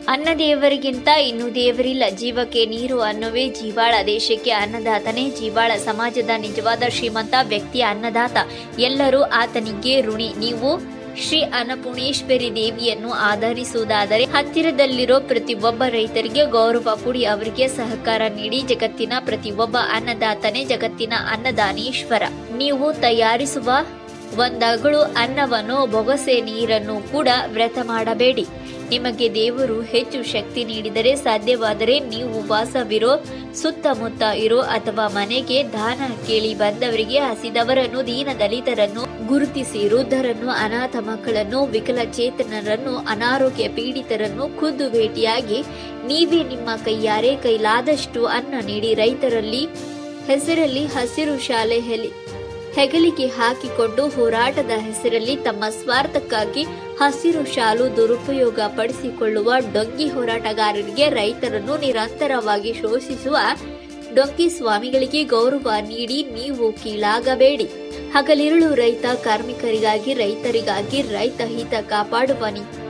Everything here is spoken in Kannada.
ಅನ್ನ ದೇವರಿಗಿಂತ ಇನ್ನು ದೇವರಿಲ್ಲ ಜೀವಕ್ಕೆ ನೀರು ಅನ್ನುವೇ ಜೀವಾಳ ದೇಶಕ್ಕೆ ಅನ್ನದಾತನೇ ಜೀವಾಳ ಸಮಾಜದ ನಿಜವಾದ ಶ್ರೀಮಂತ ವ್ಯಕ್ತಿ ಅನ್ನದಾತ ಎಲ್ಲರೂ ಆತನಿಗೆ ಋಣಿ ನೀವು ಶ್ರೀ ಅನ್ನಪೂರ್ಣೇಶ್ವರಿ ದೇವಿಯನ್ನು ಆಧರಿಸುವುದಾದರೆ ಹತ್ತಿರದಲ್ಲಿರೋ ಪ್ರತಿಯೊಬ್ಬ ರೈತರಿಗೆ ಗೌರವ ಕೊಡಿ ಅವರಿಗೆ ಸಹಕಾರ ನೀಡಿ ಜಗತ್ತಿನ ಪ್ರತಿಯೊಬ್ಬ ಅನ್ನದಾತನೇ ಜಗತ್ತಿನ ಅನ್ನದಾನೀಶ್ವರ ನೀವು ತಯಾರಿಸುವ ಒಂದಗಳು ಅನ್ನವನ್ನು ಬೊಗಸೆ ನೀರನ್ನು ಕೂಡ ವ್ರತ ಮಾಡಬೇಡಿ ನಿಮಗೆ ದೇವರು ಹೆಚ್ಚು ಶಕ್ತಿ ನೀಡಿದರೆ ಸಾಧ್ಯವಾದರೆ ನೀವು ವಾಸವಿರೋ ಸುತ್ತಮುತ್ತ ಇರೋ ಅಥವಾ ಮನೆಗೆ ದಾನ ಕೇಳಿ ಬಂದವರಿಗೆ ಹಸಿದವರನ್ನು ದೀನ ದಲಿತರನ್ನು ಗುರುತಿಸಿ ವೃದ್ಧರನ್ನು ಅನಾಥ ಮಕ್ಕಳನ್ನು ವಿಕಲಚೇತನರನ್ನು ಅನಾರೋಗ್ಯ ಪೀಡಿತರನ್ನು ಖುದ್ದು ಭೇಟಿಯಾಗಿ ನೀವೇ ನಿಮ್ಮ ಕೈಯಾರೆ ಕೈಲಾದಷ್ಟು ಅನ್ನ ನೀಡಿ ರೈತರಲ್ಲಿ ಹೆಸರಲ್ಲಿ ಹಸಿರು ಶಾಲೆ ಹೆಲಿ ಹೆಗಲಿಗೆ ಹಾಕಿಕೊಂಡು ಹೋರಾಟದ ಹೆಸರಲ್ಲಿ ತಮ್ಮ ಸ್ವಾರ್ಥಕ್ಕಾಗಿ ಹಸಿರು ಶಾಲು ದುರುಪಯೋಗ ಪಡಿಸಿಕೊಳ್ಳುವ ಡೊಂಗಿ ಹೋರಾಟಗಾರರಿಗೆ ರೈತರನ್ನು ನಿರಂತರವಾಗಿ ಶೋಷಿಸುವ ಡೊಂಗಿ ಸ್ವಾಮಿಗಳಿಗೆ ಗೌರವ ನೀಡಿ ನೀವು ಕೀಳಾಗಬೇಡಿ ಹಗಲಿರುಳು ರೈತ ಕಾರ್ಮಿಕರಿಗಾಗಿ ರೈತರಿಗಾಗಿ ರೈತ ಹಿತ ಕಾಪಾಡುವ ನಿ-